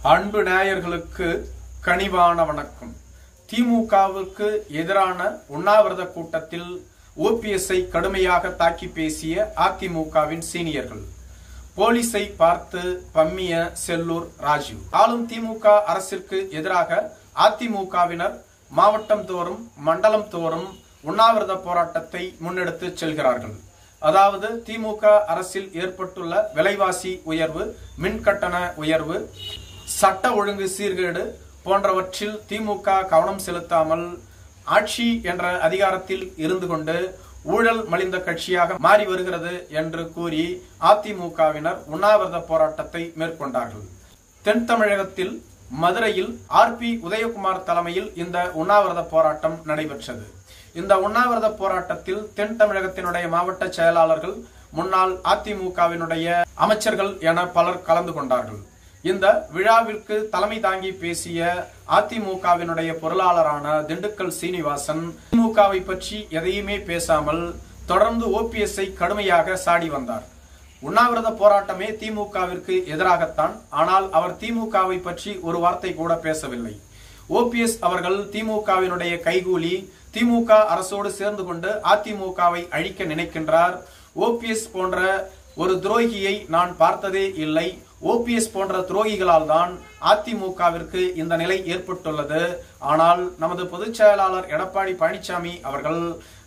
அன்பு நேயர்களுக்கு கனிவான வணக்கம் திமுகவுக்கு எதிரான உண்ணாவிரத கூட்டத்தில் ஓபிஎஸ்ஐ கடுமையாக தாக்கி பேசிய அதிமுகவின் சீனியர்கள் போலீஸை பார்த்து பம்மிய செல்லூர் ராஜு ஆளும் திமுக அரசிற்கு எதிராக அதிமுகவினர் மாவட்டம் தோறும் மண்டலம் தோறும் உண்ணாவிரத போராட்டத்தை முன்னெடுத்து செல்கிறார்கள் அதாவது திமுக அரசில் ஏற்பட்டுள்ள விலைவாசி உயர்வு மின்கட்டண உயர்வு சட்ட ஒழுங்கு சீர்கேடு போன்றவற்றில் திமுக கவனம் செலுத்தாமல் ஆட்சி என்ற அதிகாரத்தில் இருந்து கொண்டு ஊழல் மலிந்த கட்சியாக மாறி வருகிறது என்று கூறி அதிமுகவினர் உண்ணாவிரத போராட்டத்தை மேற்கொண்டார்கள் தென் தமிழகத்தில் மதுரையில் ஆர் பி உதயகுமார் தலைமையில் இந்த உண்ணாவிரத போராட்டம் நடைபெற்றது இந்த உண்ணாவிரத போராட்டத்தில் தென் தமிழகத்தினுடைய மாவட்ட செயலாளர்கள் முன்னாள் அதிமுகவினுடைய அமைச்சர்கள் என பலர் கலந்து கொண்டார்கள் இந்த விழாவிற்கு தலைமை தாங்கி பேசிய அதிமுகவினுடைய பொருளாளரான திண்டுக்கல் சீனிவாசன் திமுகவை பற்றி எதையுமே பேசாமல் தொடர்ந்து ஓபிஎஸ்ஐ கடுமையாக சாடி வந்தார் உண்ணாவிரத போராட்டமே திமுகவிற்கு எதிராகத்தான் ஆனால் அவர் திமுகவை பற்றி ஒரு வார்த்தை கூட பேசவில்லை ஓபிஎஸ் அவர்கள் திமுகவினுடைய கைகூலி திமுக அரசோடு சேர்ந்து கொண்டு அதிமுகவை அழிக்க நினைக்கின்றார் ஓபிஎஸ் போன்ற ஒரு துரோகியை நான் பார்த்ததே இல்லை ஓபிஎஸ் போன்ற துரோகிகளால் தான் அதிமுகவிற்கு இந்த நிலை ஏற்பட்டுள்ளது ஆனால் நமது பொதுச் செயலாளர் எடப்பாடி பழனிசாமி அவர்கள்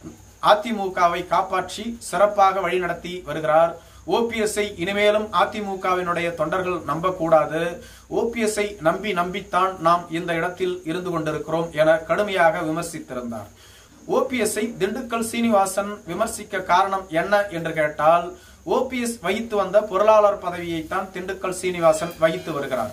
அதிமுகவை காப்பாற்றி சிறப்பாக வழிநடத்தி வருகிறார் ஓபிஎஸ்ஐ இனிமேலும் அதிமுகவினுடைய தொண்டர்கள் நம்பக்கூடாது ஓபிஎஸ்ஐ நம்பி நம்பித்தான் நாம் இந்த இடத்தில் இருந்து கொண்டிருக்கிறோம் என கடுமையாக விமர்சித்திருந்தார் ஓபிஎஸ்ஐ திண்டுக்கல் சீனிவாசன் விமர்சிக்க காரணம் என்ன என்று கேட்டால் ஓபிஎஸ் வகித்து வந்த பொருளாளர் பதவியைத்தான் திண்டுக்கல் சீனிவாசன் வகித்து வருகிறார்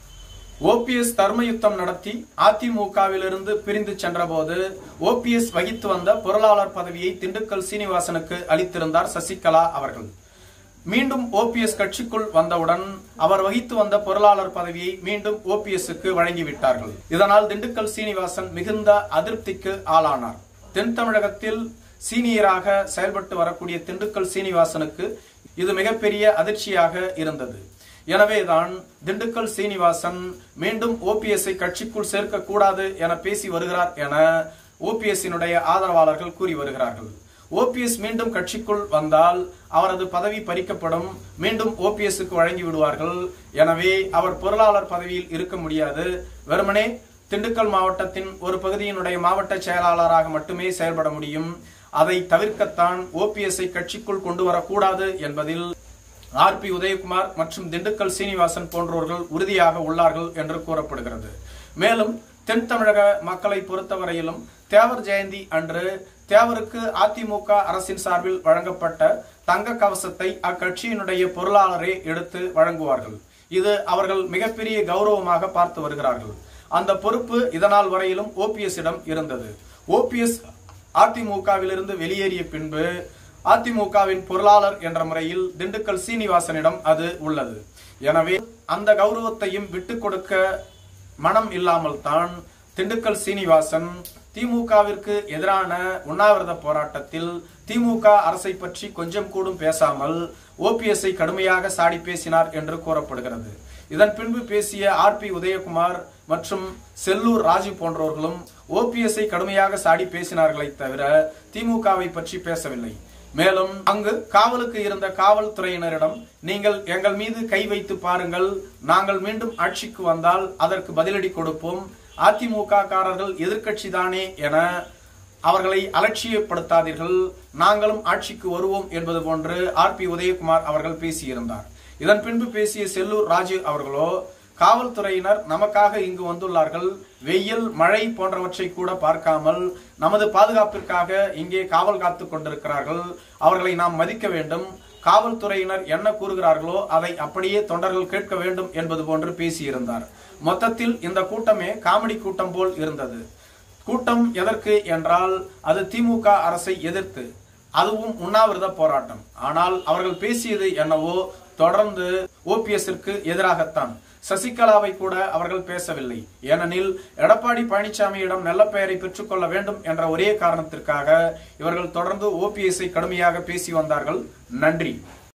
ஓபிஎஸ் தர்மயுத்தம் நடத்தி அதிமுகவிலிருந்து பிரிந்து சென்றபோது ஓபிஎஸ் வகித்து வந்த பொருளாளர் பதவியை திண்டுக்கல் சீனிவாசனுக்கு அளித்திருந்தார் சசிகலா அவர்கள் மீண்டும் ஓபிஎஸ் கட்சிக்குள் வந்தவுடன் அவர் வகித்து வந்த பொருளாளர் பதவியை மீண்டும் ஓபிஎஸ்க்கு வழங்கிவிட்டார்கள் இதனால் திண்டுக்கல் சீனிவாசன் மிகுந்த அதிருப்திக்கு ஆளானார் தென் தமிழகத்தில் சீனியராக செயல்பட்டு வரக்கூடிய திண்டுக்கல் சீனிவாசனுக்கு இது மிகப்பெரிய அதிர்ச்சியாக இருந்தது எனவேதான் திண்டுக்கல் சீனிவாசன் மீண்டும் ஓபிஎஸ்ஐ கட்சிக்குள் சேர்க்கக்கூடாது என பேசி வருகிறார் என ஓபிஎஸ்னுடைய ஆதரவாளர்கள் கூறி வருகிறார்கள் ஓபிஎஸ் மீண்டும் கட்சிக்குள் வந்தால் அவரது பதவி பறிக்கப்படும் மீண்டும் ஓபிஎஸ்க்கு வழங்கி விடுவார்கள் எனவே அவர் பொருளாளர் பதவியில் இருக்க முடியாது வெறுமனே திண்டுக்கல் மாவட்டத்தின் ஒரு பகுதியினுடைய மாவட்ட செயலாளராக மட்டுமே செயல்பட முடியும் அதை தவிர்க்கத்தான் ஓபிஎஸ்ஐ கட்சிக்குள் கொண்டு வரக்கூடாது என்பதில் ஆர் பி உதயகுமார் மற்றும் திண்டுக்கல் சீனிவாசன் போன்றோர்கள் உறுதியாக உள்ளார்கள் என்று கூறப்படுகிறது மேலும் தென் தமிழக மக்களை பொறுத்தவரையிலும் தேவர் ஜெயந்தி அன்று தேவருக்கு அதிமுக அரசின் சார்பில் வழங்கப்பட்ட தங்க கவசத்தை அக்கட்சியினுடைய பொருளாளரே எடுத்து வழங்குவார்கள் இது அவர்கள் மிகப்பெரிய கௌரவமாக பார்த்து வருகிறார்கள் அந்த பொறுப்பு இதனால் வரையிலும் ஓபிஎஸ் இடம் இருந்தது ஓபிஎஸ் அதிமுகவிலிருந்து வெளியேறிய பின்பு அதிமுகவின் பொருளாளர் என்ற முறையில் திண்டுக்கல் சீனிவாசனிடம் அது உள்ளது எனவே அந்த கௌரவத்தையும் விட்டு கொடுக்க மனம் இல்லாமல் தான் திண்டுக்கல் சீனிவாசன் திமுகவிற்கு எதிரான உண்ணாவிரத போராட்டத்தில் திமுக அரசை பற்றி கொஞ்சம் கூடும் பேசாமல் ஓபிஎஸ்ஐ கடுமையாக சாடி பேசினார் என்று கூறப்படுகிறது இதன் பின்பு பேசிய ஆர் பி உதயகுமார் மற்றும் செல்லூர் ராஜு போன்றவர்களும் ஓபிஎஸ்ஐ கடுமையாக சாடி பேசினார்களே தவிர திமுகவை பற்றி பேசவில்லை மேலும் அங்கு காவலுக்கு இருந்த காவல்துறையினரிடம் நீங்கள் எங்கள் மீது கை வைத்து பாருங்கள் நாங்கள் மீண்டும் ஆட்சிக்கு வந்தால் அதற்கு பதிலடி கொடுப்போம் அதிமுக காரர்கள் எதிர்கட்சி தானே என அவர்களை அலட்சியப்படுத்தாதீர்கள் நாங்களும் ஆட்சிக்கு வருவோம் என்பது போன்று ஆர் பி உதயகுமார் அவர்கள் பேசியிருந்தார் இதன் பின்பு பேசிய செல்லூர் ராஜு அவர்களோ காவல்துறையினர் நமக்காக இங்கு வந்துள்ளார்கள் வெயில் மழை போன்றவற்றை கூட பார்க்காமல் நமது பாதுகாப்பிற்காக இங்கே காவல் காத்து கொண்டிருக்கிறார்கள் அவர்களை நாம் மதிக்க வேண்டும் காவல்துறையினர் என்ன கூறுகிறார்களோ அதை அப்படியே தொண்டர்கள் கேட்க வேண்டும் என்பது போன்று பேசியிருந்தார் மொத்தத்தில் இந்த கூட்டமே காமெடி கூட்டம் போல் இருந்தது கூட்டம் எதற்கு என்றால் அது திமுக அரசை எதிர்த்து அதுவும் உண்ணாவிரத போராட்டம் ஆனால் அவர்கள் பேசியது என்னவோ தொடர்ந்து ஓபிஎஸ்ற்கு எதிராகத்தான் சசிகலாவை கூட அவர்கள் பேசவில்லை ஏனெனில் எடப்பாடி பழனிசாமியிடம் நல்ல பெயரை பெற்றுக்கொள்ள வேண்டும் என்ற ஒரே காரணத்திற்காக இவர்கள் தொடர்ந்து ஓபிஎஸ்ஐ கடுமையாக பேசி வந்தார்கள் நன்றி